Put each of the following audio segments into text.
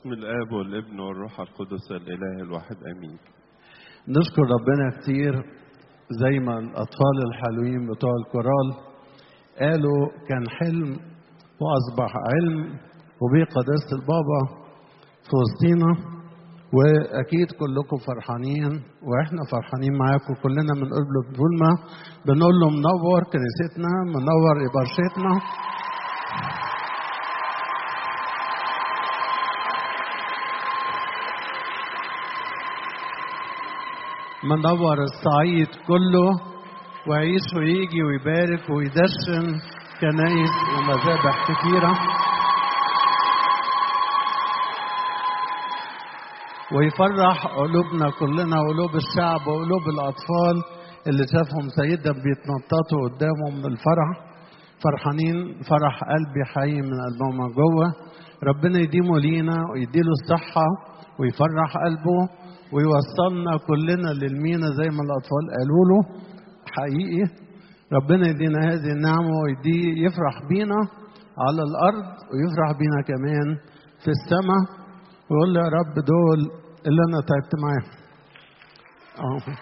باسم الاب والابن والروح القدس الاله الواحد امين نشكر ربنا كتير زي ما الأطفال الحلوين بتوع الكورال قالوا كان حلم وأصبح علم وبيه قداسة البابا في وسطينا وأكيد كلكم فرحانين وإحنا فرحانين معاكم كلنا من قبل بولما بنقول له منور كنيستنا منور إبرشتنا منور الصعيد كله ويعيش ويجي ويبارك ويدشن كنايس ومذابح كثيرة ويفرح قلوبنا كلنا وقلوب الشعب وقلوب الأطفال اللي شافهم سيدنا بيتنططوا قدامه من الفرح فرحانين فرح قلبي حي من قلبهم من جوه ربنا يديمه لينا ويديله الصحة ويفرح قلبه ويوصلنا كلنا للمينا زي ما الأطفال قالوا له حقيقي ربنا يدينا هذه النعمة ويدي يفرح بينا على الأرض ويفرح بينا كمان في السماء ويقول له يا رب دول اللي أنا تعبت معاهم أهو.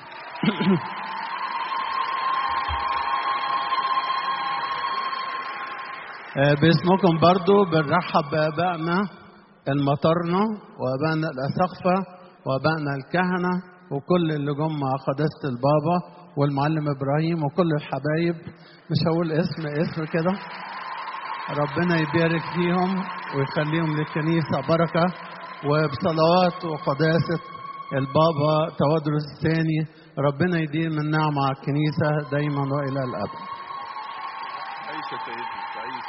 آه، باسمكم برضو بنرحب بآبائنا المطرنة وآبائنا الأسقفة وآبائنا الكهنة وكل اللي جم مع قداسة البابا والمعلم إبراهيم وكل الحبايب مش هقول اسم اسم كده ربنا يبارك فيهم ويخليهم للكنيسة بركة وبصلوات وقداسة البابا تودرس الثاني ربنا يديم النعمة على الكنيسة دايما وإلى الأبد عيش يا سيدي عيش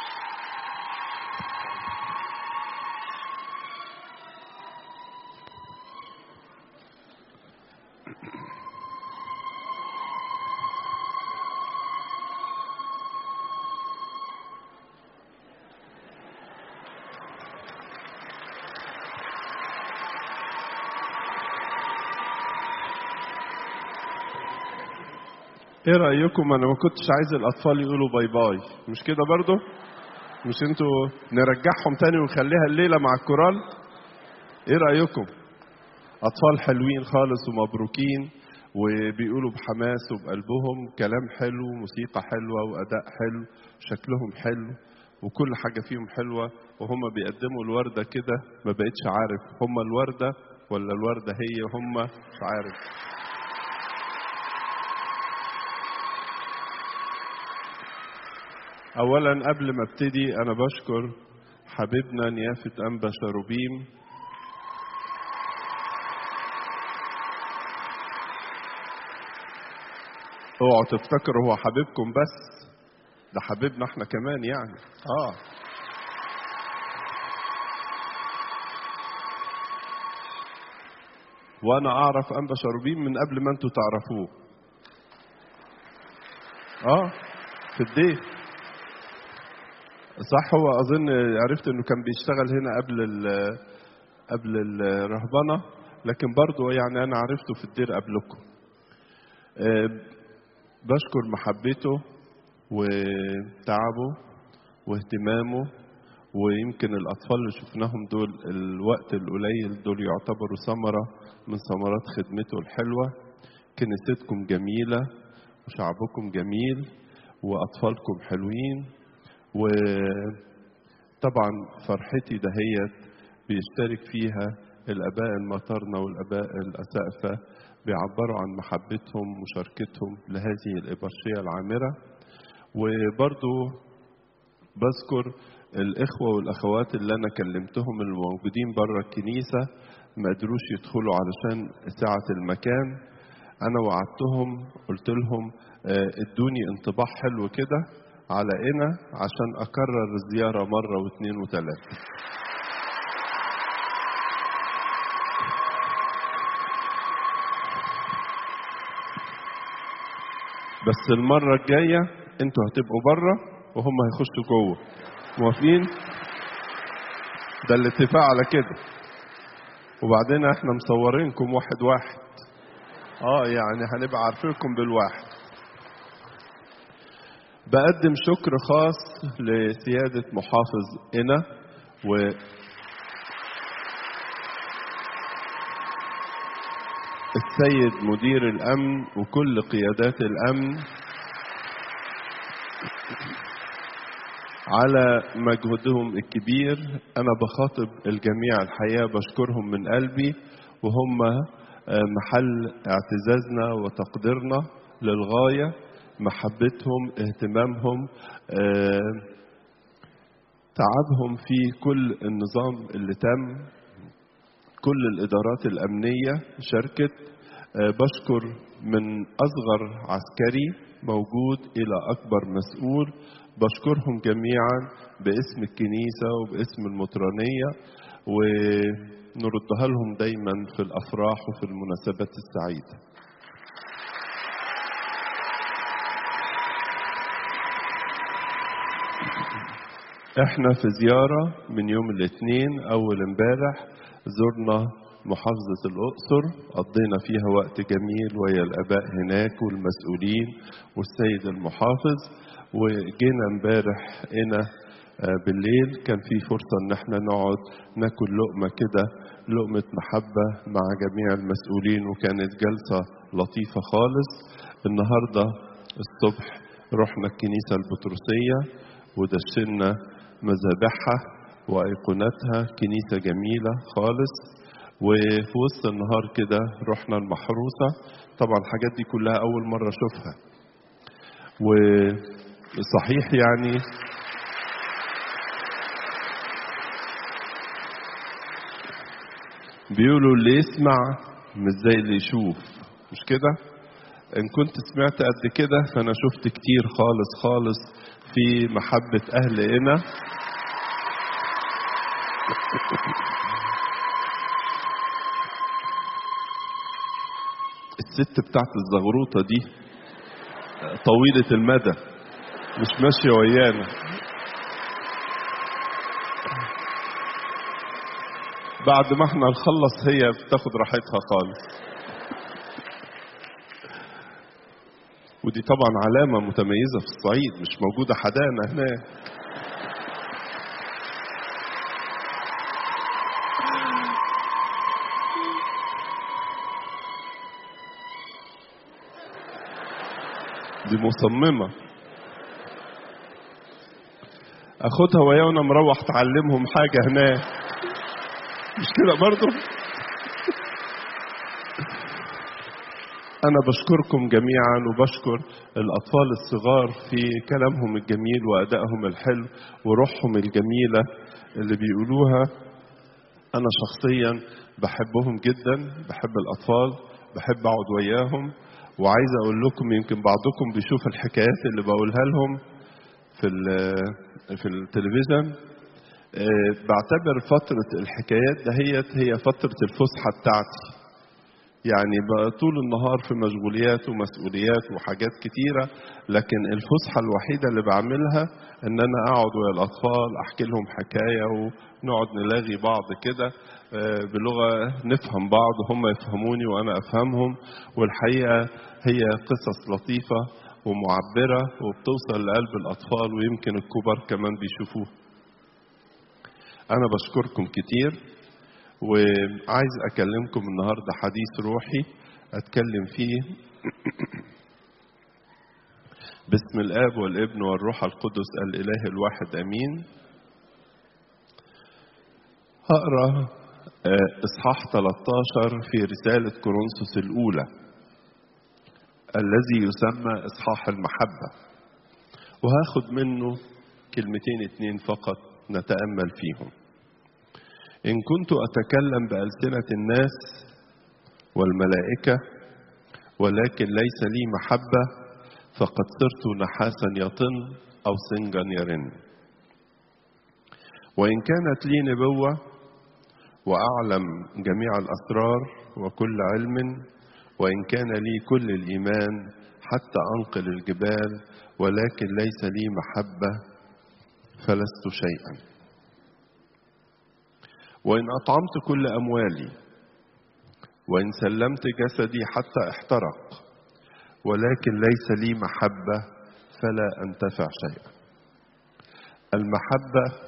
ايه رايكم انا ما كنتش عايز الاطفال يقولوا باي باي مش كده برضو مش انتوا نرجعهم تاني ونخليها الليله مع الكورال ايه رايكم اطفال حلوين خالص ومبروكين وبيقولوا بحماس وبقلبهم كلام حلو موسيقى حلوه واداء حلو شكلهم حلو وكل حاجه فيهم حلوه وهم بيقدموا الورده كده ما بقتش عارف هم الورده ولا الورده هي هم مش عارف اولا قبل ما ابتدي انا بشكر حبيبنا نيافه انبا شروبيم اوعوا تفتكروا هو حبيبكم بس ده حبيبنا احنا كمان يعني اه وانا اعرف انبا شروبيم من قبل ما انتوا تعرفوه اه في الدير صح هو اظن عرفت انه كان بيشتغل هنا قبل ال قبل الرهبنه لكن برضه يعني انا عرفته في الدير قبلكم أه بشكر محبته وتعبه واهتمامه ويمكن الاطفال اللي شفناهم دول الوقت القليل دول يعتبروا ثمره من ثمرات خدمته الحلوه كنيستكم جميله وشعبكم جميل واطفالكم حلوين وطبعا فرحتي دهيت بيشترك فيها الاباء المطرنه والاباء الاسقفه بيعبروا عن محبتهم ومشاركتهم لهذه الابرشيه العامره وبرضو بذكر الاخوه والاخوات اللي انا كلمتهم الموجودين بره الكنيسه ما قدروش يدخلوا علشان سعه المكان انا وعدتهم قلت لهم ادوني انطباع حلو كده على انا عشان اكرر الزياره مره واثنين وثلاثه بس المره الجايه انتوا هتبقوا بره وهم هيخشوا جوه موافقين ده الاتفاق على كده وبعدين احنا مصورينكم واحد واحد اه يعني هنبقى عارفينكم بالواحد بقدم شكر خاص لسيادة محافظ إنا و السيد مدير الأمن وكل قيادات الأمن على مجهودهم الكبير أنا بخاطب الجميع الحقيقة بشكرهم من قلبي وهم محل اعتزازنا وتقديرنا للغاية محبتهم اهتمامهم تعبهم في كل النظام اللي تم كل الإدارات الأمنية شاركت بشكر من أصغر عسكري موجود إلى أكبر مسؤول بشكرهم جميعا باسم الكنيسة وباسم المطرانية ونردها لهم دايما في الأفراح وفي المناسبات السعيدة احنا في زيارة من يوم الاثنين أول امبارح زرنا محافظة الأقصر قضينا فيها وقت جميل ويا الآباء هناك والمسؤولين والسيد المحافظ وجينا امبارح هنا بالليل كان في فرصة ان احنا نقعد ناكل لقمة كده لقمة محبة مع جميع المسؤولين وكانت جلسة لطيفة خالص النهاردة الصبح رحنا الكنيسة البطرسية ودشنا مذابحها وأيقوناتها كنيسة جميلة خالص وفي وسط النهار كده رحنا المحروسة طبعا الحاجات دي كلها أول مرة أشوفها وصحيح يعني بيقولوا اللي يسمع مش زي اللي يشوف مش كده ان كنت سمعت قد كده فانا شفت كتير خالص خالص في محبة اهل هنا الست بتاعت الزغروطة دي طويلة المدى مش ماشية ويانا بعد ما احنا نخلص هي بتاخد راحتها خالص ودي طبعا علامة متميزة في الصعيد مش موجودة حدانا هناك دي مصممة اخدها ويا وانا مروح تعلمهم حاجة هناك مش كده برضو أنا بشكركم جميعا وبشكر الأطفال الصغار في كلامهم الجميل وأدائهم الحلو وروحهم الجميلة اللي بيقولوها أنا شخصيا بحبهم جدا بحب الأطفال بحب أقعد وياهم وعايز أقول لكم يمكن بعضكم بيشوف الحكايات اللي بقولها لهم في في التلفزيون بعتبر فترة الحكايات دهيت هي فترة الفسحة بتاعتي يعني بقى طول النهار في مشغوليات ومسؤوليات وحاجات كتيرة لكن الفسحة الوحيدة اللي بعملها ان انا اقعد ويا الاطفال احكي لهم حكاية ونقعد نلاغي بعض كده بلغة نفهم بعض هم يفهموني وانا افهمهم والحقيقة هي قصص لطيفة ومعبرة وبتوصل لقلب الاطفال ويمكن الكبار كمان بيشوفوها أنا بشكركم كتير وعايز أكلمكم النهاردة حديث روحي أتكلم فيه باسم الآب والابن والروح القدس الإله الواحد أمين هقرا إصحاح 13 في رسالة كورنثوس الأولى الذي يسمى إصحاح المحبة وهاخد منه كلمتين اتنين فقط نتأمل فيهم إن كنت أتكلم بألسنة الناس والملائكة ولكن ليس لي محبة فقد صرت نحاسا يطن أو سنجا يرن وإن كانت لي نبوة وأعلم جميع الأسرار وكل علم وإن كان لي كل الإيمان حتى أنقل الجبال ولكن ليس لي محبة فلست شيئا وإن أطعمت كل أموالي وإن سلمت جسدي حتى احترق ولكن ليس لي محبة فلا أنتفع شيئا المحبة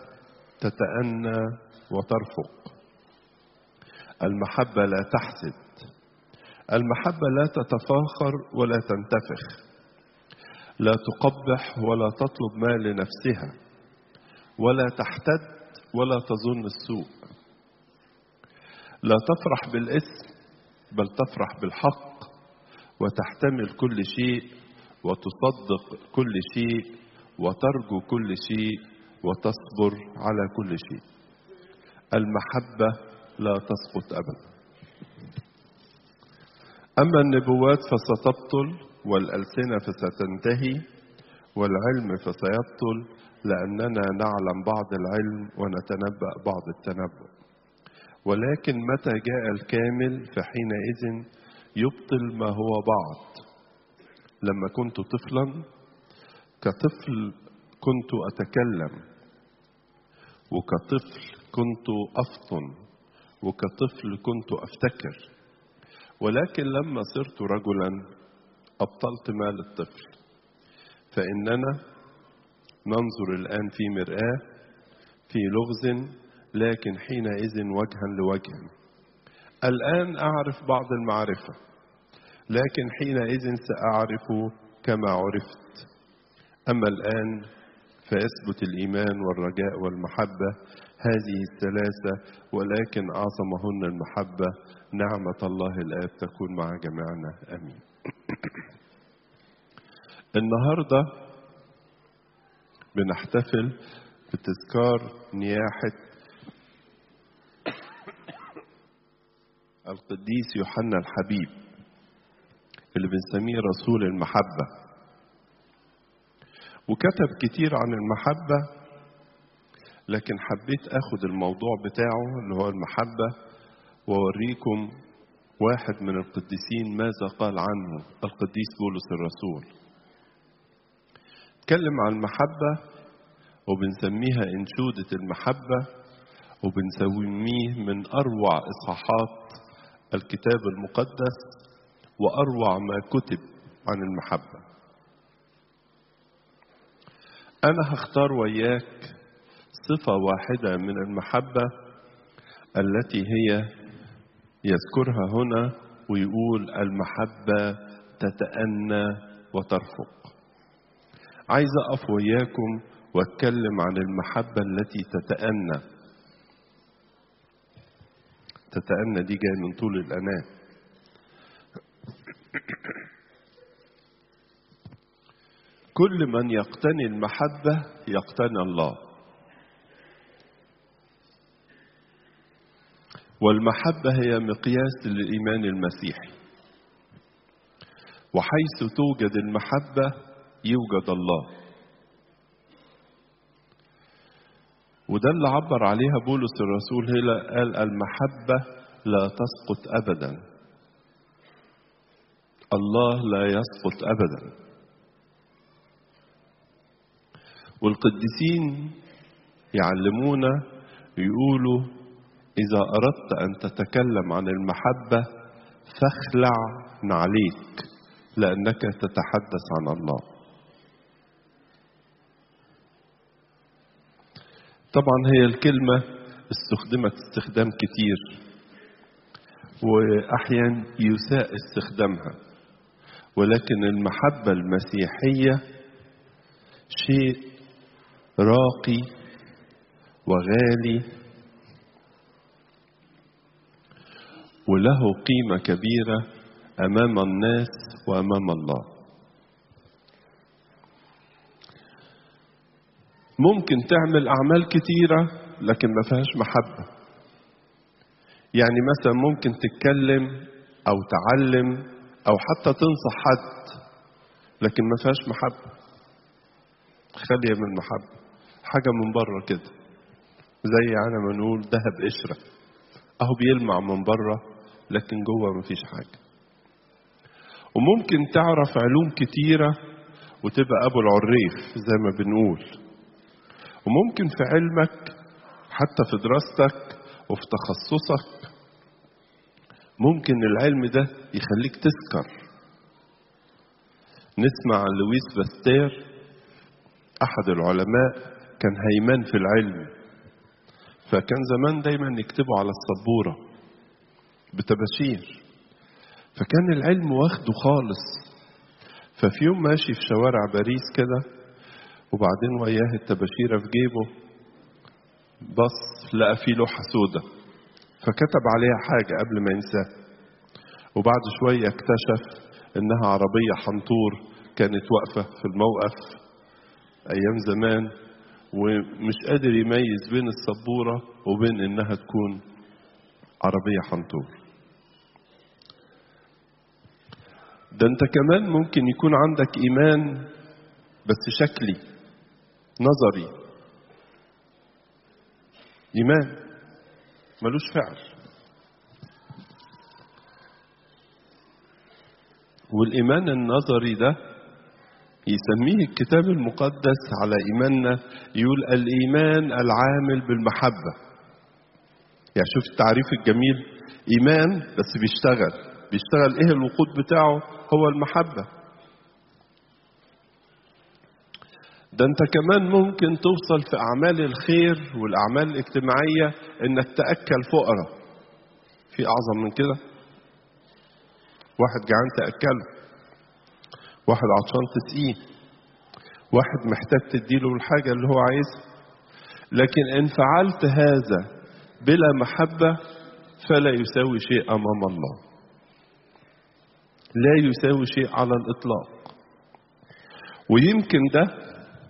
تتأنى وترفق المحبة لا تحسد المحبة لا تتفاخر ولا تنتفخ لا تقبح ولا تطلب ما لنفسها ولا تحتد ولا تظن السوء لا تفرح بالاسم بل تفرح بالحق وتحتمل كل شيء وتصدق كل شيء وترجو كل شيء وتصبر على كل شيء المحبة لا تسقط أبدا أما النبوات فستبطل والألسنة فستنتهي والعلم فسيبطل لأننا نعلم بعض العلم ونتنبأ بعض التنبؤ ولكن متى جاء الكامل فحينئذ يبطل ما هو بعض لما كنت طفلا كطفل كنت أتكلم وكطفل كنت أفطن وكطفل كنت أفتكر ولكن لما صرت رجلا أبطلت ما للطفل فإننا ننظر الآن في مرآة في لغز لكن حينئذ وجها لوجه الآن أعرف بعض المعرفة لكن حينئذ سأعرف كما عرفت أما الآن فيثبت الإيمان والرجاء والمحبة هذه الثلاثة ولكن أعظمهن المحبة نعمة الله الآب تكون مع جميعنا آمين النهاردة بنحتفل بتذكار نياحة القديس يوحنا الحبيب اللي بنسميه رسول المحبة وكتب كتير عن المحبة لكن حبيت اخد الموضوع بتاعه اللي هو المحبة واوريكم واحد من القديسين ماذا قال عنه القديس بولس الرسول اتكلم عن المحبة وبنسميها انشودة المحبة وبنسميه من اروع اصحاحات الكتاب المقدس واروع ما كتب عن المحبه انا هختار وياك صفه واحده من المحبه التي هي يذكرها هنا ويقول المحبه تتأنى وترفق عايز اقف وياكم واتكلم عن المحبه التي تتأنى تتأنى دي جاي من طول الأناة كل من يقتني المحبة يقتني الله والمحبة هي مقياس للإيمان المسيحي وحيث توجد المحبة يوجد الله وده اللي عبر عليها بولس الرسول هنا قال المحبة لا تسقط أبدا الله لا يسقط أبدا والقديسين يعلمونا يقولوا إذا أردت أن تتكلم عن المحبة فاخلع نعليك لأنك تتحدث عن الله طبعا هي الكلمة استخدمت استخدام كتير وأحيانا يساء استخدامها ولكن المحبة المسيحية شيء راقي وغالي وله قيمة كبيرة أمام الناس وأمام الله ممكن تعمل أعمال كتيرة لكن ما فيهاش محبة يعني مثلا ممكن تتكلم أو تعلم أو حتى تنصح حد لكن ما فيهاش محبة خالية من محبة حاجة من بره كده زي أنا ما نقول ذهب قشرة أهو بيلمع من بره لكن جوه مفيش حاجة وممكن تعرف علوم كتيرة وتبقى أبو العريف زي ما بنقول وممكن في علمك حتى في دراستك وفي تخصصك ممكن العلم ده يخليك تسكر نسمع عن لويس باستير أحد العلماء كان هيمان في العلم فكان زمان دايما يكتبوا على السبورة بتباشير فكان العلم واخده خالص ففي يوم ماشي في شوارع باريس كده وبعدين وياه التباشيرة في جيبه بص لقى فيه لوحة سودة فكتب عليها حاجة قبل ما ينساها وبعد شوية اكتشف إنها عربية حنطور كانت واقفة في الموقف أيام زمان ومش قادر يميز بين السبورة وبين إنها تكون عربية حنطور ده أنت كمان ممكن يكون عندك إيمان بس شكلي نظري إيمان ملوش فعل والإيمان النظري ده يسميه الكتاب المقدس على إيماننا يقول الإيمان العامل بالمحبة يعني شوف التعريف الجميل إيمان بس بيشتغل بيشتغل إيه الوقود بتاعه هو المحبة ده أنت كمان ممكن توصل في أعمال الخير والأعمال الاجتماعية إنك تأكل فقراء في أعظم من كده واحد جعان تأكله واحد عطشان تسقيه واحد محتاج تديله الحاجة اللي هو عايزها لكن إن فعلت هذا بلا محبة فلا يساوي شيء أمام الله لا يساوي شيء على الإطلاق ويمكن ده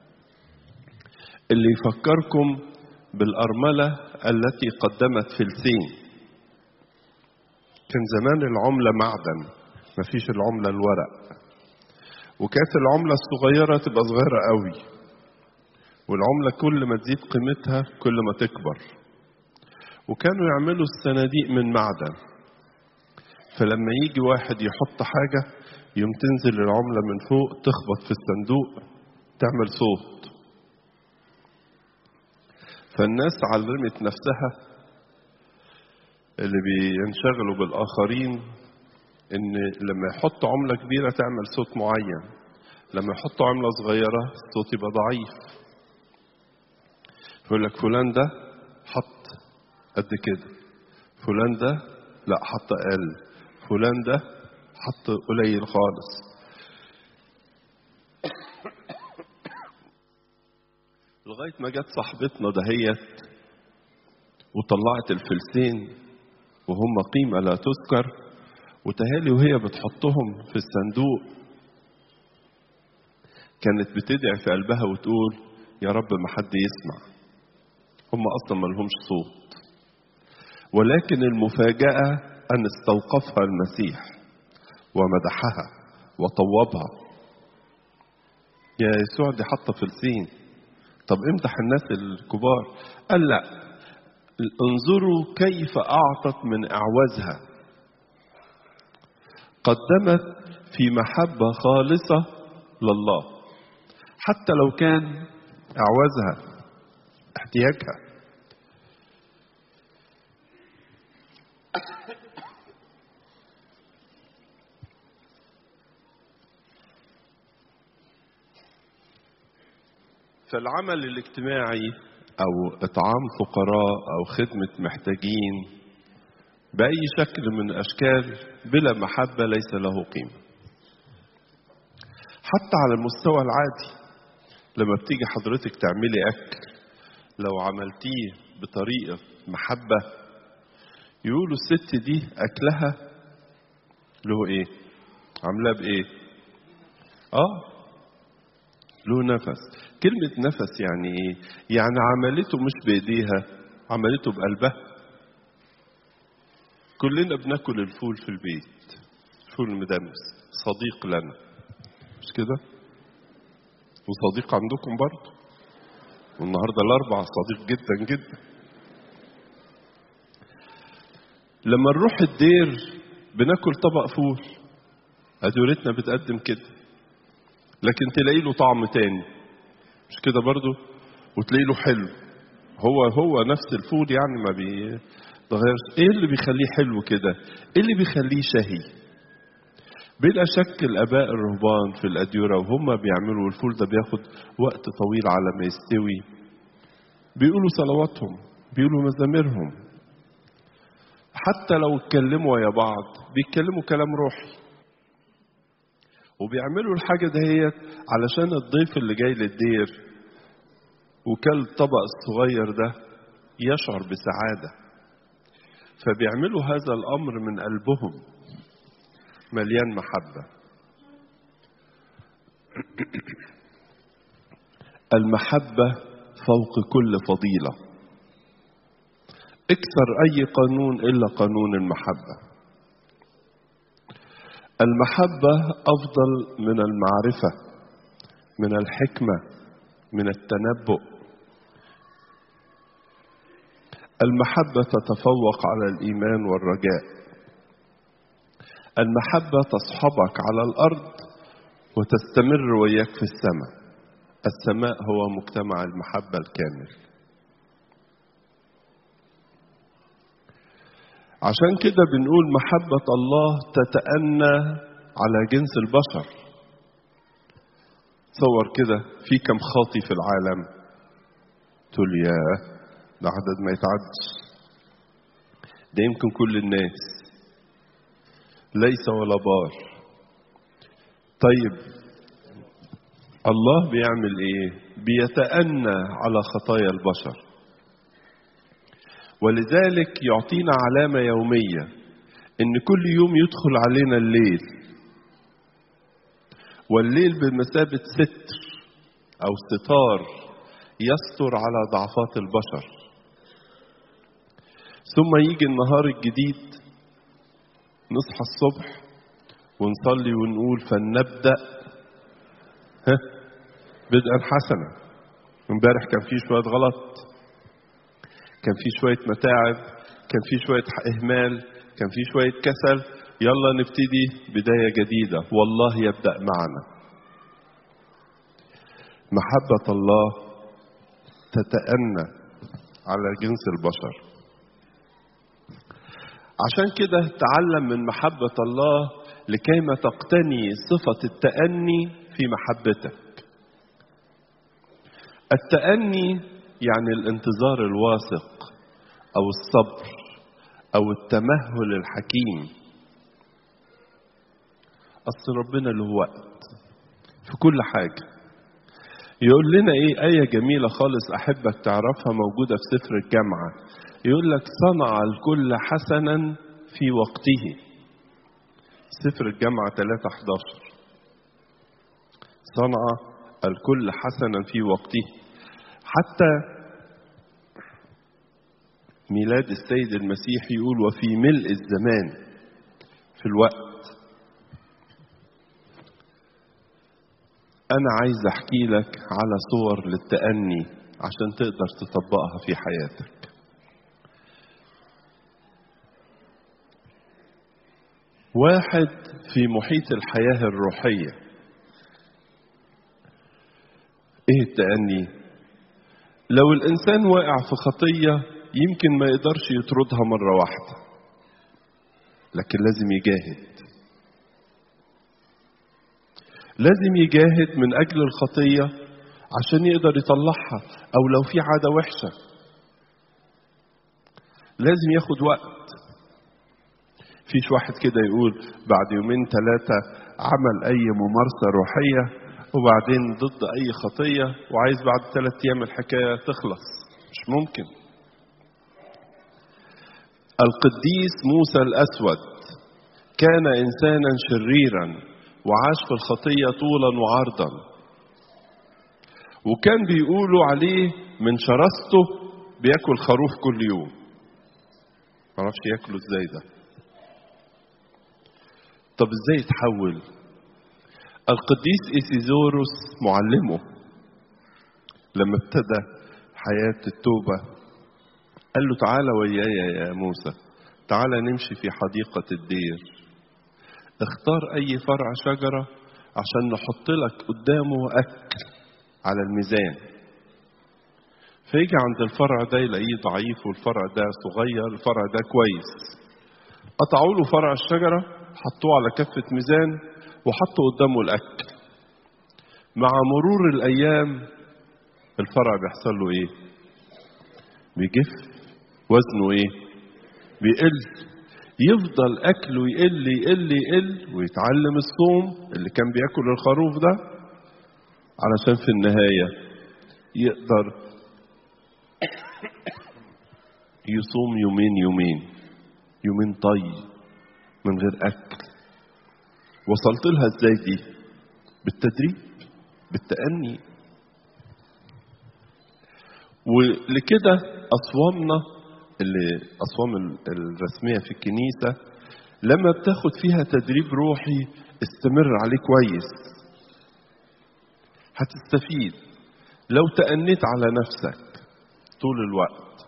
اللي يفكركم بالأرملة التي قدمت فلسين كان زمان العملة معدن مفيش العملة الورق وكانت العملة الصغيرة تبقى صغيرة قوي والعملة كل ما تزيد قيمتها كل ما تكبر وكانوا يعملوا الصناديق من معدن فلما يجي واحد يحط حاجة يوم تنزل العملة من فوق تخبط في الصندوق تعمل صوت فالناس علمت نفسها اللي بينشغلوا بالآخرين إن لما يحط عملة كبيرة تعمل صوت معين لما يحط عملة صغيرة الصوت يبقى ضعيف يقول لك فلان ده حط قد كده فلان ده لا حط أقل فلان ده حط قليل خالص لغاية ما جت صاحبتنا دهيت وطلعت الفلسين وهم قيمة لا تذكر وتهالي وهي بتحطهم في الصندوق كانت بتدعي في قلبها وتقول يا رب ما حد يسمع هم أصلا ما لهمش صوت ولكن المفاجأة أن استوقفها المسيح ومدحها وطوبها يا يسوع دي حاطة فلسين طب امدح الناس الكبار قال لا انظروا كيف أعطت من أعوازها قدمت في محبة خالصة لله حتى لو كان أعوازها احتياجها فالعمل الاجتماعي أو إطعام فقراء أو خدمة محتاجين بأي شكل من الأشكال بلا محبة ليس له قيمة حتى على المستوى العادي لما بتيجي حضرتك تعملي أكل لو عملتيه بطريقة محبة يقولوا الست دي أكلها له إيه؟ عاملاه بإيه؟ آه له نفس كلمة نفس يعني إيه؟ يعني عملته مش بإيديها عملته بقلبها كلنا بناكل الفول في البيت الفول المدمس صديق لنا مش كده وصديق عندكم برضه والنهارده الاربع صديق جدا جدا لما نروح الدير بناكل طبق فول ادورتنا بتقدم كده لكن تلاقي له طعم تاني مش كده برضه وتلاقي له حلو هو هو نفس الفول يعني ما بيتغيرش ايه اللي بيخليه حلو كده ايه اللي بيخليه شهي بلا شك الاباء الرهبان في الاديره وهم بيعملوا الفول ده بياخد وقت طويل على ما يستوي بيقولوا صلواتهم بيقولوا مزاميرهم حتى لو اتكلموا ويا بعض بيتكلموا كلام روحي وبيعملوا الحاجة دهيت علشان الضيف اللي جاي للدير وكل الطبق الصغير ده يشعر بسعادة فبيعملوا هذا الأمر من قلبهم مليان محبة المحبة فوق كل فضيلة اكسر أي قانون إلا قانون المحبة المحبة أفضل من المعرفة من الحكمة من التنبؤ المحبة تتفوق على الإيمان والرجاء المحبة تصحبك على الأرض وتستمر وياك في السماء السماء هو مجتمع المحبة الكامل عشان كده بنقول محبة الله تتأنى على جنس البشر تصور كده في كم خاطي في العالم تقول يا ده عدد ما يتعدش ده يمكن كل الناس ليس ولا بار طيب الله بيعمل ايه بيتأنى على خطايا البشر ولذلك يعطينا علامة يومية ان كل يوم يدخل علينا الليل والليل بمثابة ستر او ستار يستر على ضعفات البشر ثم يجي النهار الجديد نصحى الصبح ونصلي ونقول فلنبدأ ها بدءا حسنا امبارح كان في شوية غلط كان في شوية متاعب كان في شوية إهمال كان في شوية كسل يلا نبتدي بداية جديدة والله يبدأ معنا محبة الله تتأنى على جنس البشر عشان كده تعلم من محبة الله لكيما تقتني صفة التأني في محبتك التأني يعني الانتظار الواثق أو الصبر أو التمهل الحكيم أصل ربنا له وقت في كل حاجة يقول لنا إيه آية جميلة خالص أحبك تعرفها موجودة في سفر الجامعة يقول لك صنع الكل حسنا في وقته سفر الجامعة 3 11 صنع الكل حسنا في وقته حتى ميلاد السيد المسيح يقول وفي ملء الزمان في الوقت أنا عايز أحكي لك على صور للتأني عشان تقدر تطبقها في حياتك واحد في محيط الحياة الروحية ايه التأني لو الإنسان واقع في خطية يمكن ما يقدرش يطردها مرة واحدة لكن لازم يجاهد لازم يجاهد من أجل الخطية عشان يقدر يطلعها أو لو في عادة وحشة لازم ياخد وقت فيش واحد كده يقول بعد يومين ثلاثة عمل أي ممارسة روحية وبعدين ضد أي خطية وعايز بعد ثلاثة أيام الحكاية تخلص مش ممكن القديس موسى الأسود كان إنسانا شريرا وعاش في الخطية طولا وعرضا وكان بيقولوا عليه من شرسته بياكل خروف كل يوم معرفش ياكله ازاي ده طب ازاي يتحول القديس إيسيزوروس معلمه لما ابتدى حياة التوبة قال له تعالى وياي يا موسى تعالى نمشي في حديقة الدير اختار أي فرع شجرة عشان نحط لك قدامه أكل على الميزان فيجي عند الفرع ده يلاقيه ضعيف والفرع ده صغير الفرع ده كويس قطعوا له فرع الشجرة حطوه على كفة ميزان وحطوا قدامه الأكل مع مرور الأيام الفرع بيحصل له إيه؟ بيجف وزنه إيه؟ بيقل يفضل أكله يقل يقل يقل ويتعلم الصوم اللي كان بياكل الخروف ده علشان في النهاية يقدر يصوم يومين يومين يومين طي من غير أكل وصلت لها ازاي دي بالتدريب بالتأني ولكده أصوامنا اللي أصوام الرسمية في الكنيسة لما بتاخد فيها تدريب روحي استمر عليه كويس هتستفيد لو تأنيت على نفسك طول الوقت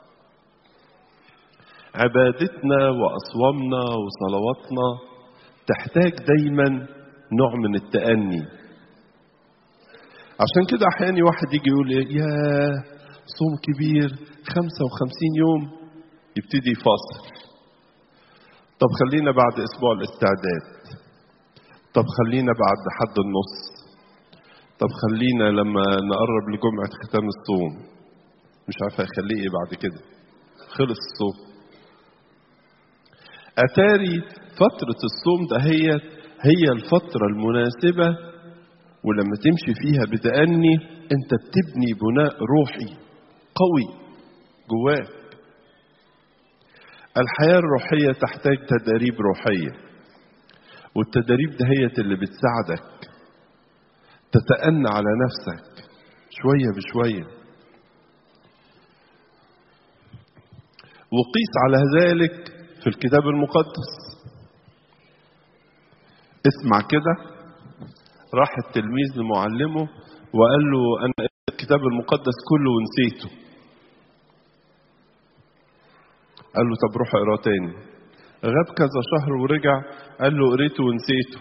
عبادتنا وأصوامنا وصلواتنا تحتاج دايما نوع من التأني عشان كده أحيانا واحد يجي يقول إيه يا صوم كبير 55 يوم يبتدي يفاصل طب خلينا بعد أسبوع الاستعداد طب خلينا بعد حد النص طب خلينا لما نقرب لجمعة ختام الصوم مش عارف هيخليه ايه بعد كده خلص الصوم أتاري فترة الصوم ده هي هي الفترة المناسبة ولما تمشي فيها بتأني أنت بتبني بناء روحي قوي جواك الحياة الروحية تحتاج تدريب روحية والتدريب ده هي اللي بتساعدك تتأنى على نفسك شوية بشوية وقيس على ذلك في الكتاب المقدس اسمع كده راح التلميذ لمعلمه وقال له انا الكتاب المقدس كله ونسيته قال له طب روح اقراه تاني غاب كذا شهر ورجع قال له قريته ونسيته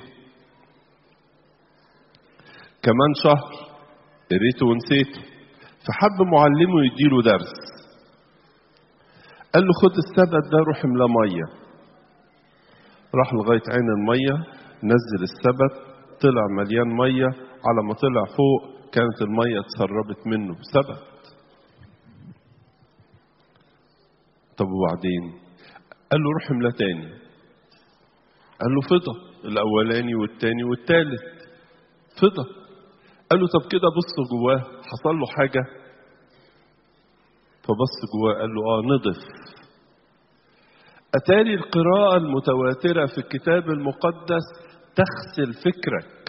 كمان شهر قريته ونسيته فحب معلمه يديله درس قال له خد السبت ده روح املاه ميه راح لغايه عين الميه نزل السبت طلع مليان ميه على ما طلع فوق كانت الميه اتسربت منه سبت طب وبعدين قال له روح املاه تاني قال له فضى الاولاني والتاني والتالت فضى قال له طب كده بص جواه حصل له حاجه فبص جواه قال له اه نضف اتاري القراءه المتواتره في الكتاب المقدس تغسل فكرك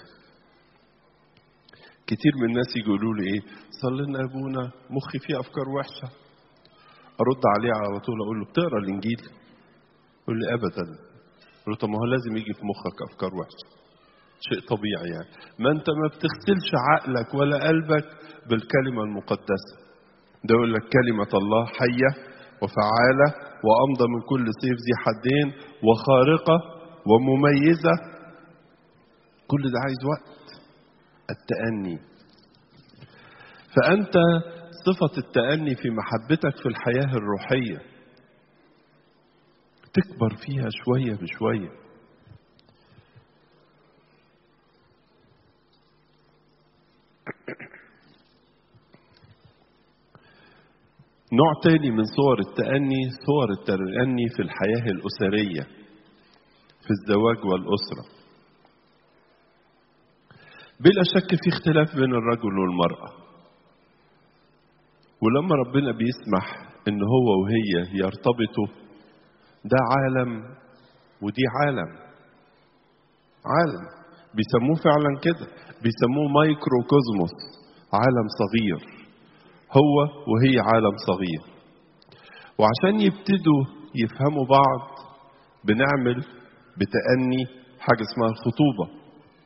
كتير من الناس يقولوا لي ايه صلي لنا يا ابونا مخي فيه افكار وحشه ارد عليه على طول اقول له بتقرا الانجيل يقول لي ابدا اقول له طب ما هو لازم يجي في مخك افكار وحشه شيء طبيعي يعني ما انت ما بتغسلش عقلك ولا قلبك بالكلمه المقدسه ده يقول لك كلمه الله حيه وفعاله وامضى من كل سيف ذي حدين وخارقه ومميزه كل ده عايز وقت التأني فأنت صفة التأني في محبتك في الحياة الروحية تكبر فيها شوية بشوية نوع تاني من صور التأني صور التأني في الحياة الأسرية في الزواج والأسرة بلا شك في اختلاف بين الرجل والمرأة ولما ربنا بيسمح ان هو وهي يرتبطوا ده عالم ودي عالم عالم بيسموه فعلا كده بيسموه مايكرو كوزموس عالم صغير هو وهي عالم صغير وعشان يبتدوا يفهموا بعض بنعمل بتأني حاجة اسمها الخطوبة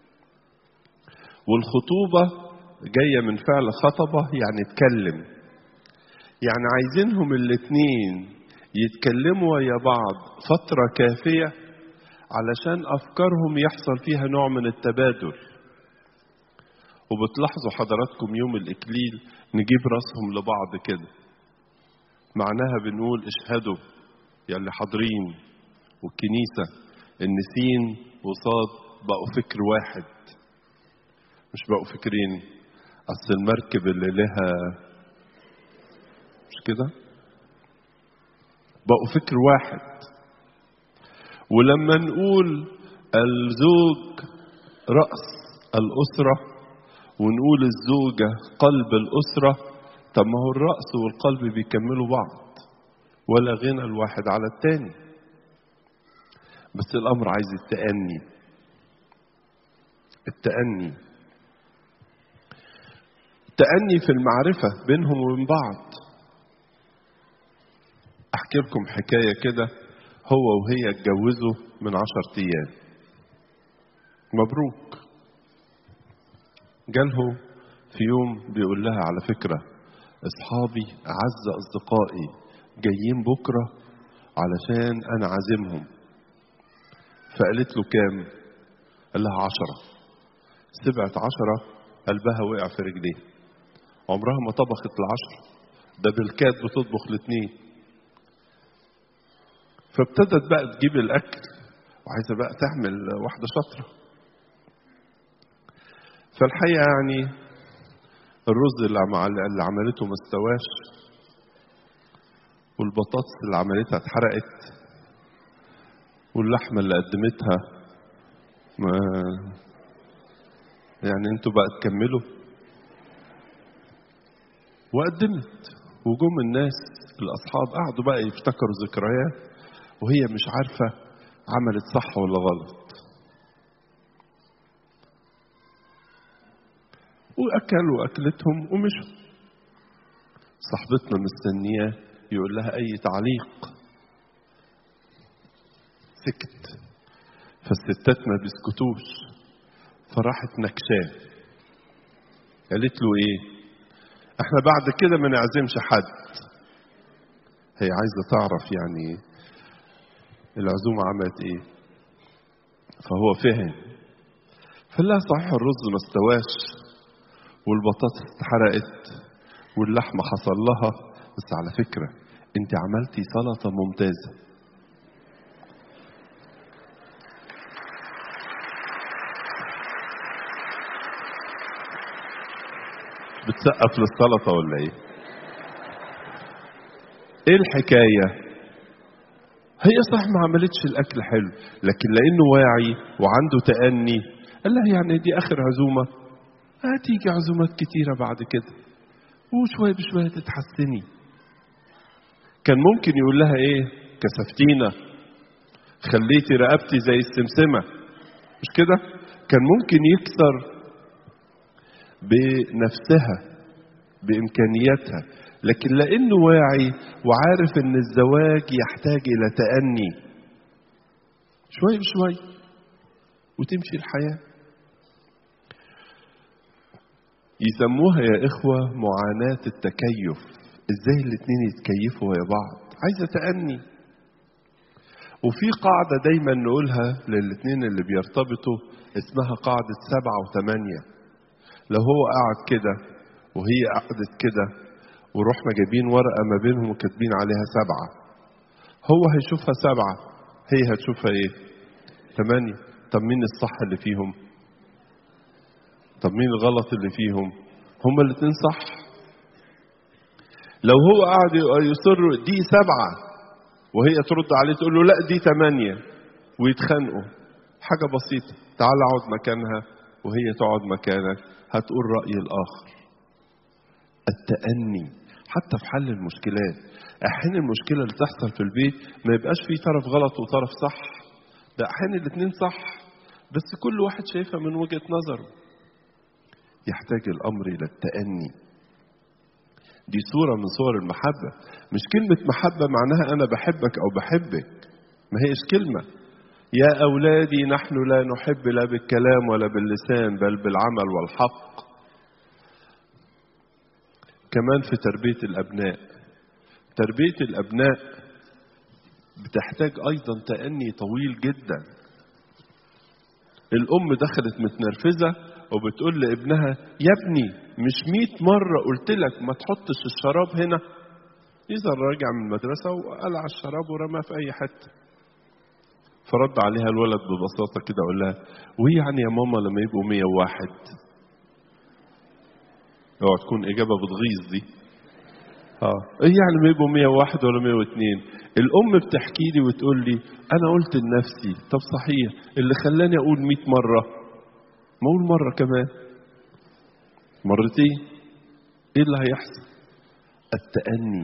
والخطوبة جاية من فعل خطبة يعني اتكلم يعني عايزينهم الاتنين يتكلموا ويا بعض فترة كافية علشان أفكارهم يحصل فيها نوع من التبادل وبتلاحظوا حضراتكم يوم الإكليل نجيب راسهم لبعض كده معناها بنقول اشهدوا يا اللي حاضرين والكنيسة النسين وصاد بقوا فكر واحد مش بقوا فكرين أصل المركب اللي لها مش كده بقوا فكر واحد ولما نقول الزوج رأس الأسرة ونقول الزوجة قلب الأسرة طب ما هو الرأس والقلب بيكملوا بعض ولا غنى الواحد على التاني بس الأمر عايز التأني التأني التأني في المعرفة بينهم وبين بعض أحكي لكم حكاية كده هو وهي اتجوزوا من عشر أيام مبروك جاله في يوم بيقول لها على فكرة أصحابي أعز أصدقائي جايين بكرة علشان أنا عازمهم فقالت له كام قال لها عشرة سبعت عشرة قلبها وقع في رجليه عمرها ما طبخت العشرة ده بالكاد بتطبخ الاثنين فابتدت بقى تجيب الأكل وعايزة بقى تعمل واحدة شاطرة فالحقيقة يعني الرز اللي اللي عملته ما استواش والبطاطس اللي عملتها اتحرقت واللحمة اللي قدمتها ما يعني انتوا بقى تكملوا وقدمت وجم الناس الأصحاب قعدوا بقى يفتكروا ذكريات وهي مش عارفة عملت صح ولا غلط وأكلوا أكلتهم ومشوا صاحبتنا مستنياه يقول لها أي تعليق سكت فالستات ما بيسكتوش فراحت نكشاه قالت له ايه احنا بعد كده ما نعزمش حد هي عايزة تعرف يعني العزومة عملت ايه فهو فهم فقال لها صحيح الرز ما استواش والبطاطس اتحرقت واللحمة حصل لها بس على فكرة انت عملتي سلطة ممتازة بتسقف للسلطة ولا ايه ايه الحكاية هي صح ما عملتش الاكل حلو لكن لانه واعي وعنده تأني قال لها يعني دي اخر عزومة هتيجي عزومات كتيرة بعد كده وشوية بشوية تتحسني كان ممكن يقول لها ايه كسفتينا خليتي رقبتي زي السمسمة مش كده كان ممكن يكسر بنفسها بإمكانياتها لكن لأنه واعي وعارف أن الزواج يحتاج إلى تأني شوي بشوي وتمشي الحياة يسموها يا إخوة معاناة التكيف إزاي الاتنين يتكيفوا ويا بعض عايزة تأني وفي قاعدة دايما نقولها للاتنين اللي بيرتبطوا اسمها قاعدة سبعة وثمانية لو هو قعد كده وهي قعدت كده ورحنا جايبين ورقة ما بينهم وكاتبين عليها سبعة هو هيشوفها سبعة هي هتشوفها ايه ثمانية طب مين الصح اللي فيهم طب مين الغلط اللي فيهم هما الاتنين صح لو هو قاعد يصر دي سبعة وهي ترد عليه تقول له لا دي ثمانية ويتخانقوا حاجة بسيطة تعال اقعد مكانها وهي تقعد مكانك هتقول رأي الآخر التأني حتى في حل المشكلات أحيانا المشكلة اللي تحصل في البيت ما يبقاش في طرف غلط وطرف صح ده أحيانا الاتنين صح بس كل واحد شايفها من وجهة نظره يحتاج الأمر إلى التأني دي صورة من صور المحبة مش كلمة محبة معناها أنا بحبك أو بحبك ما هيش كلمة يا أولادي نحن لا نحب لا بالكلام ولا باللسان بل بالعمل والحق كمان في تربية الأبناء تربية الأبناء بتحتاج أيضا تأني طويل جدا الأم دخلت متنرفزة وبتقول لابنها يا ابني مش مئة مرة قلت لك ما تحطش الشراب هنا إذا راجع من المدرسة وقلع الشراب ورماه في أي حتة فرد عليها الولد ببساطة كده أقول لها وهي يعني يا ماما لما يبقوا 101 اوعى تكون إجابة بتغيظ دي اه ايه يعني ما يبقوا 101 ولا 102 الأم بتحكي لي وتقول لي أنا قلت لنفسي طب صحيح اللي خلاني أقول مئة مرة ما أقول مرة كمان مرتين إيه اللي هيحصل التأني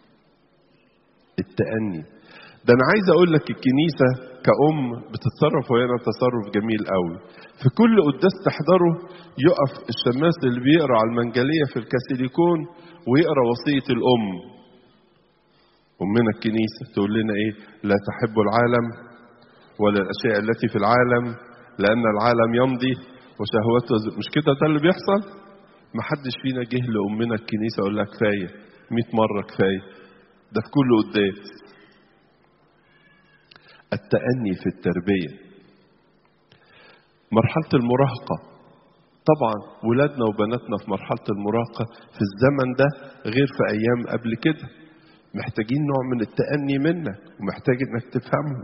التأني ده أنا عايز أقول لك الكنيسة كأم بتتصرف وهنا تصرف جميل قوي في كل قداس تحضره يقف الشماس اللي بيقرا على المنجلية في الكاسيليكون ويقرا وصية الأم أمنا الكنيسة تقول لنا إيه لا تحب العالم ولا الأشياء التي في العالم لأن العالم يمضي وشهوته مش كده ده اللي بيحصل ما حدش فينا جه لأمنا الكنيسة يقول لها كفاية 100 مرة كفاية ده في كل قداس التأني في التربية مرحلة المراهقة طبعا ولادنا وبناتنا في مرحلة المراهقة في الزمن ده غير في أيام قبل كده محتاجين نوع من التأني منك ومحتاج انك تفهمهم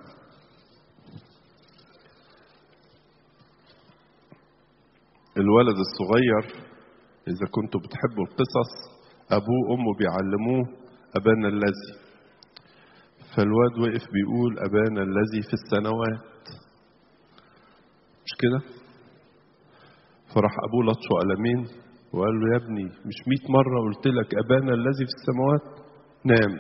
الولد الصغير إذا كنتوا بتحبوا القصص أبوه وأمه بيعلموه أبانا الذي فالواد وقف بيقول أبانا الذي في السنوات مش كده فراح أبوه لطشه قلمين وقال له يا ابني مش مئة مرة قلت لك أبانا الذي في السماوات نام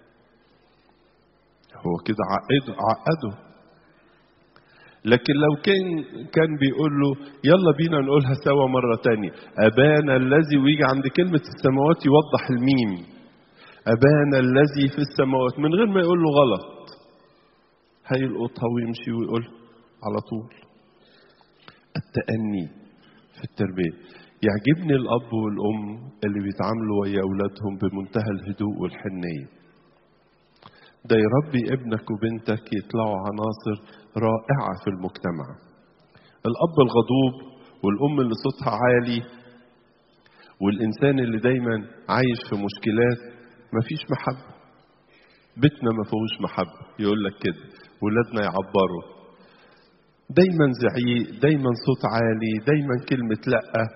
هو كده عقده عقده لكن لو كان كان بيقول له يلا بينا نقولها سوا مرة تانية أبانا الذي ويجي عند كلمة السماوات يوضح الميم أبانا الذي في السماوات من غير ما يقول له غلط هيلقطها ويمشي ويقول على طول التأني في التربية يعجبني الأب والأم اللي بيتعاملوا ويا أولادهم بمنتهى الهدوء والحنية ده يربي ابنك وبنتك يطلعوا عناصر رائعة في المجتمع الأب الغضوب والأم اللي صوتها عالي والإنسان اللي دايما عايش في مشكلات مفيش محبة بيتنا ما فيهوش محبة يقول لك كده ولادنا يعبروا دايما زعيق دايما صوت عالي دايما كلمة لأ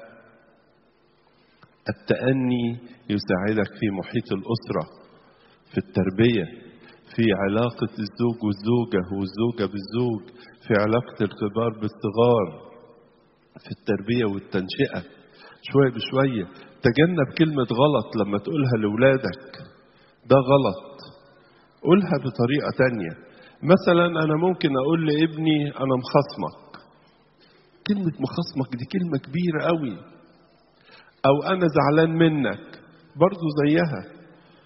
التأني يساعدك في محيط الأسرة في التربية في علاقة الزوج والزوجة والزوجة بالزوج في علاقة الكبار بالصغار في التربية والتنشئة شوية بشوية تجنب كلمة غلط لما تقولها لأولادك ده غلط قولها بطريقة تانية مثلا أنا ممكن أقول لابني أنا مخصمك كلمة مخصمك دي كلمة كبيرة قوي أو أنا زعلان منك برضو زيها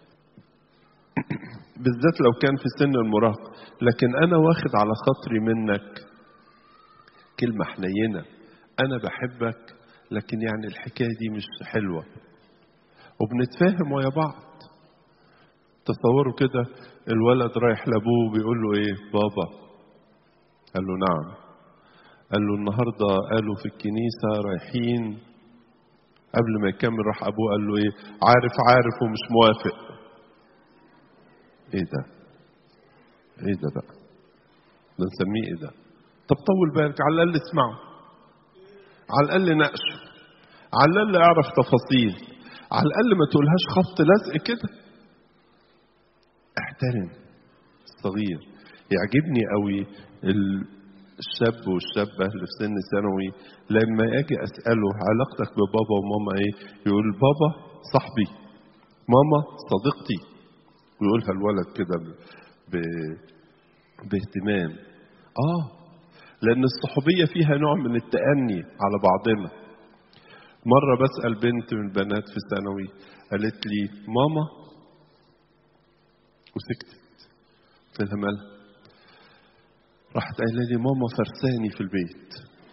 بالذات لو كان في سن المراهقة لكن أنا واخد على خاطري منك كلمة حنينة أنا بحبك لكن يعني الحكاية دي مش حلوة وبنتفاهم ويا بعض تصوروا كده الولد رايح لابوه بيقول له ايه بابا قال له نعم قال له النهارده قالوا في الكنيسه رايحين قبل ما يكمل راح ابوه قال له ايه عارف عارف ومش موافق ايه ده ايه ده بقى ده نسميه ايه ده طب طول بالك على الاقل اسمعه على الاقل ناقشه على الاقل اعرف تفاصيل على الاقل ما تقولهاش خبط لزق كده احترم الصغير يعجبني قوي الشاب والشابة اللي في سن ثانوي لما اجي اساله علاقتك ببابا وماما ايه يقول بابا صاحبي ماما صديقتي ويقولها الولد كده ب... باهتمام اه لان الصحوبيه فيها نوع من التاني على بعضنا مره بسال بنت من البنات في ثانوي قالت لي ماما وسكتت قلت لها مالها راحت قايله لي ماما فرساني في البيت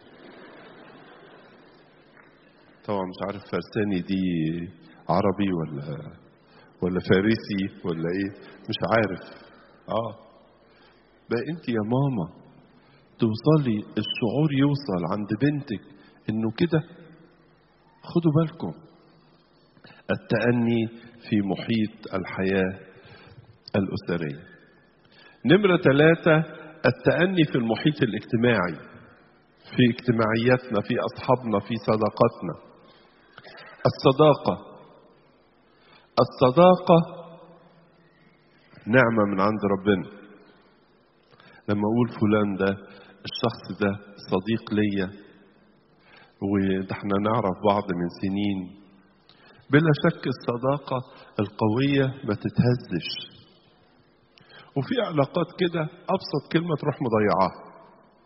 طبعا مش عارف فرساني دي عربي ولا ولا فارسي ولا ايه مش عارف اه بقى انت يا ماما توصلي الشعور يوصل عند بنتك انه كده خدوا بالكم التأني في محيط الحياة الأسرية نمرة ثلاثة التأني في المحيط الاجتماعي في اجتماعياتنا في أصحابنا في صداقاتنا الصداقة الصداقة نعمة من عند ربنا لما أقول فلان ده الشخص ده صديق ليا وده احنا نعرف بعض من سنين بلا شك الصداقة القوية ما تتهزش وفي علاقات كده أبسط كلمة تروح مضيعاها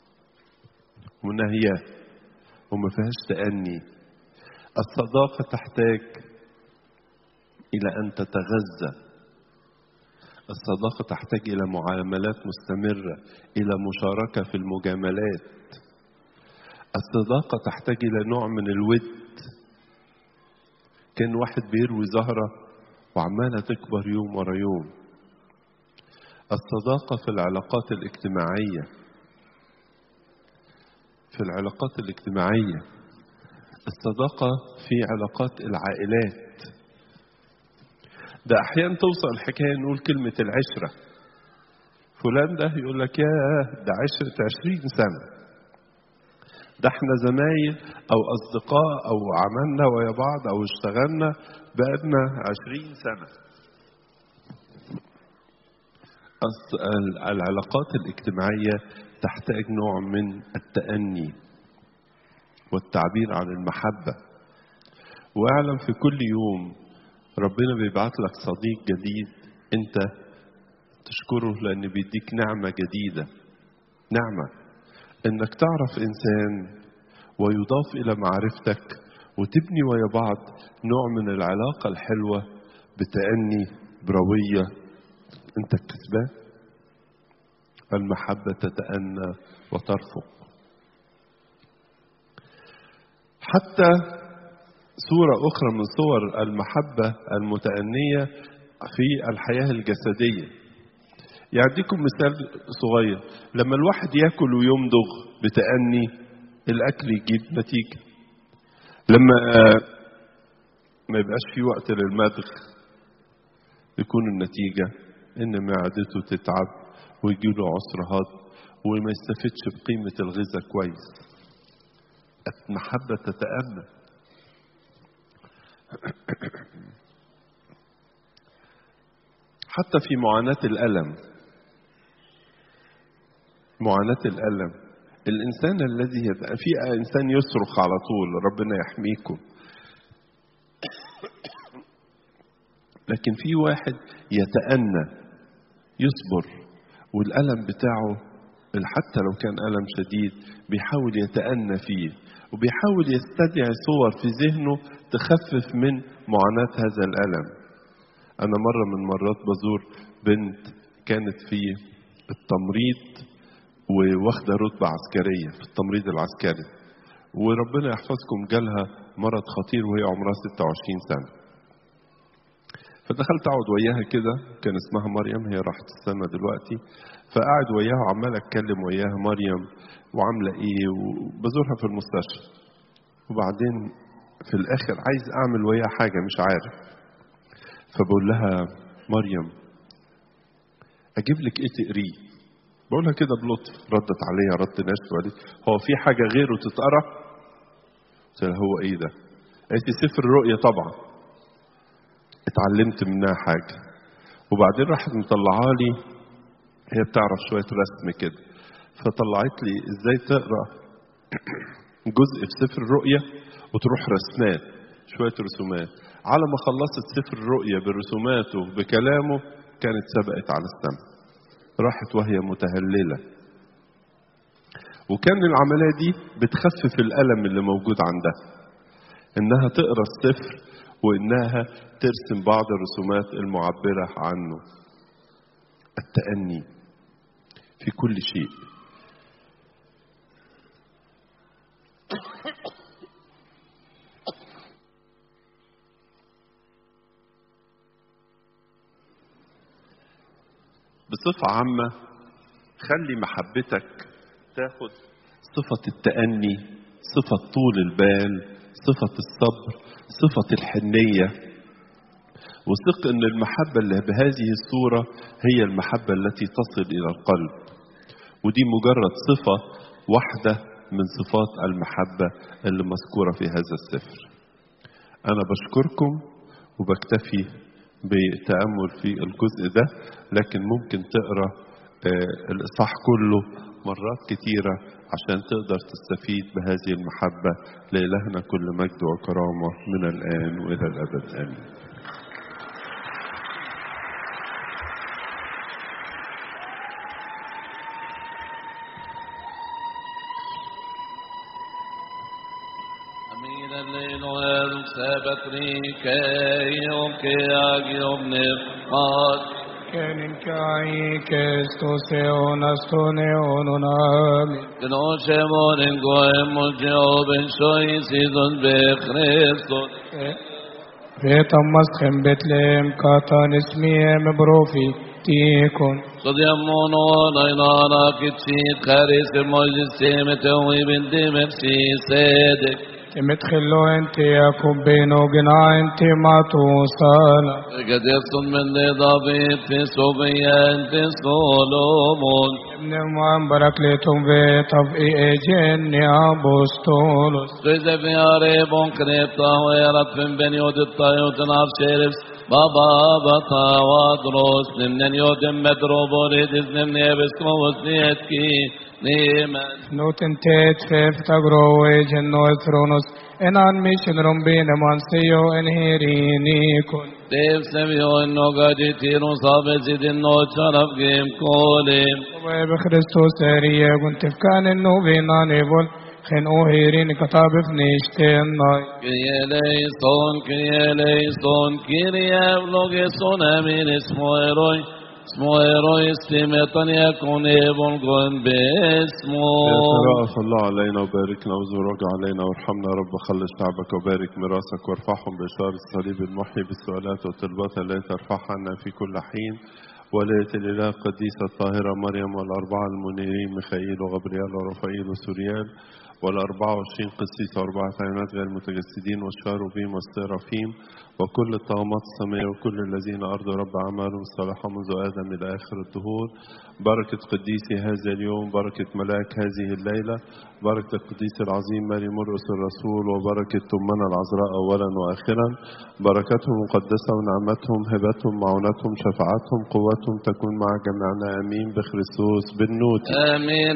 منهياه وما فيهاش تأني الصداقة تحتاج إلى أن تتغذى الصداقة تحتاج إلى معاملات مستمرة إلى مشاركة في المجاملات الصداقة تحتاج إلى نوع من الود كان واحد بيروي زهرة وعمالة تكبر يوم ورا يوم الصداقة في العلاقات الاجتماعية في العلاقات الاجتماعية الصداقة في علاقات العائلات ده أحيانا توصل الحكاية نقول كلمة العشرة فلان ده يقول لك يا ده عشرة عشرين سنة ده احنا زمايل أو أصدقاء أو عملنا ويا بعض أو اشتغلنا بقالنا عشرين سنة العلاقات الاجتماعية تحتاج نوع من التأني والتعبير عن المحبة واعلم في كل يوم ربنا بيبعت لك صديق جديد انت تشكره لان بيديك نعمة جديدة نعمة انك تعرف انسان ويضاف الى معرفتك وتبني ويا بعض نوع من العلاقة الحلوة بتأني بروية انت الكسبان المحبة تتأنى وترفق حتى صورة أخرى من صور المحبة المتأنية في الحياة الجسدية يعطيكم مثال صغير لما الواحد ياكل ويمضغ بتأني الأكل يجيب نتيجة لما ما يبقاش في وقت للمضغ يكون النتيجة إن معدته تتعب ويجيله عسر هضم وما يستفدش بقيمة الغذاء كويس المحبة تتأنى حتى في معاناة الألم معاناة الألم الإنسان الذي يبقى في إنسان يصرخ على طول ربنا يحميكم لكن في واحد يتأنى يصبر والألم بتاعه حتى لو كان ألم شديد بيحاول يتأنى فيه وبيحاول يستدعي صور في ذهنه تخفف من معاناة هذا الألم أنا مرة من مرات بزور بنت كانت في التمريض وواخدة رتبة عسكرية في التمريض العسكري وربنا يحفظكم جالها مرض خطير وهي عمرها 26 سنة فدخلت اقعد وياها كده كان اسمها مريم هي راحت السما دلوقتي فقعد وياها وعمال اتكلم وياها مريم وعامله ايه وبزورها في المستشفى وبعدين في الاخر عايز اعمل وياها حاجه مش عارف فبقول لها مريم اجيب لك ايه تقريه بقولها كده بلطف ردت عليا رد ناس وقالت هو في حاجه غيره تتقرا قلت لها هو ايه ده قالت لي سفر الرؤيا طبعا اتعلمت منها حاجة وبعدين راحت مطلعها لي هي بتعرف شوية رسم كده فطلعت لي ازاي تقرا جزء في سفر الرؤيا وتروح رسمات شوية رسومات على ما خلصت سفر الرؤيا برسوماته بكلامه كانت سبقت على السماء راحت وهي متهللة وكان العملية دي بتخفف الألم اللي موجود عندها إنها تقرا السفر وإنها ترسم بعض الرسومات المعبرة عنه التأني في كل شيء بصفة عامة خلي محبتك تاخد صفة التأني صفة طول البال صفة الصبر صفة الحنية وثق ان المحبة اللي بهذه الصورة هي المحبة التي تصل الى القلب ودي مجرد صفة واحدة من صفات المحبة اللي مذكورة في هذا السفر انا بشكركم وبكتفي بالتأمل في الجزء ده لكن ممكن تقرأ آه، الإصحاح كله مرات كتيرة عشان تقدر تستفيد بهذه المحبة لإلهنا كل مجد وكرامة من الآن وإلى الأبد آمين Amin الليل والسبت ريكي وكي نفقات Kenin kai kestose onastone onunami. Gnosce morin goem mulgeoben shoi sidon bechreston. Vetammas chem Betlehem katan ismiem brofi tikon. قد يمون نينانا كتشي خارس المجلس سيمتوي بنت مفسي سيدك تمتخلو انت يا كوبينو جنا انت ما توصالا. قد يصن من ضبيط في صوبيا انت سولومون ابن مان بركلتم في طفئ اجن ابوستولوس. Sözde vi arabon kreta och erat fin ben jodet tajoten av sheriffs Baba bata vadros nimnen joden medroboridis nimne beskrovos nietki nimen Noten tet fef tagro ejen no thronos. Enan mission rumbine man seyo en herinikon. Dev sevio inno gaji tirun sabezid inno charaf gim kolim بخريستوس سارية كنت في كان النوبينا نيفول خن اوهيرين كتاب فنيشتين ناي Kyrie eleison, Kyrie eleison, Kyrie evlogeson amin ismo eroi اسمه eroi stimetan yakun evon goen besmo يترأف الله علينا وباركنا وزورك علينا وارحمنا يا رب خلص شعبك وبارك ميراثك وارفعهم بإشارة الصليب المحيي بالسؤالات والطلبات التي ترفعها عنا في كل حين ولاية الإله القديسة الطاهرة مريم والأربعة المنيرين ميخائيل وغبريال ورفائيل وسوريال والأربعة وعشرين قسيس وأربعة عينات غير المتجسدين والشاروبيم والسرافيم وكل الطغمات السماء وكل الذين أرضوا رب أعمالهم الصالحة منذ آدم إلى آخر الدهور بركة قديسي هذا اليوم بركة ملاك هذه الليلة بركة القديس العظيم ماري مرقس الرسول وبركة تمنا العذراء أولا وآخرا بركتهم مقدسة ونعمتهم هبتهم معونتهم شفاعتهم قوتهم تكون مع جميعنا آمين بخريستوس بالنوت امين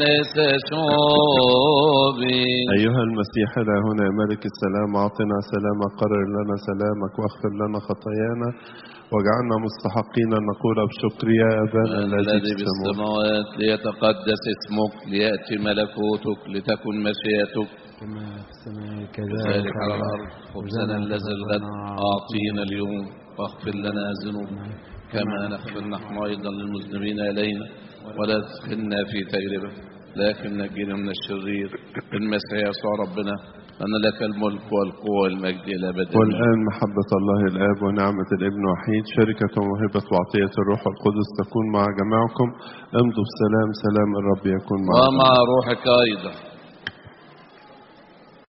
استشوبي أيها المسيح لا هنا يا ملك السلام أعطنا سلامك قرر لنا سلامك واغفر لنا خطايانا واجعلنا مستحقين أن نقول بشكر يا أبانا الذي في السماوات ليتقدس اسمك ليأتي ملكوتك لتكن مشيئتك كما في السماء كذلك على الأرض خبزنا الذي الغد أعطينا اليوم واغفر لنا ذنوبنا كما نغفر نحن أيضا للمذنبين إلينا ولا تدخلنا في تجربة لكن نجينا من الشرير بالمسيح يسوع ربنا أن لك الملك والقوة والمجد إلى أبد والآن محبة الله الآب ونعمة الابن وحيد شركة وموهبة وعطية الروح القدس تكون مع جميعكم امضوا بسلام سلام الرب يكون معكم ومع روحك أيضا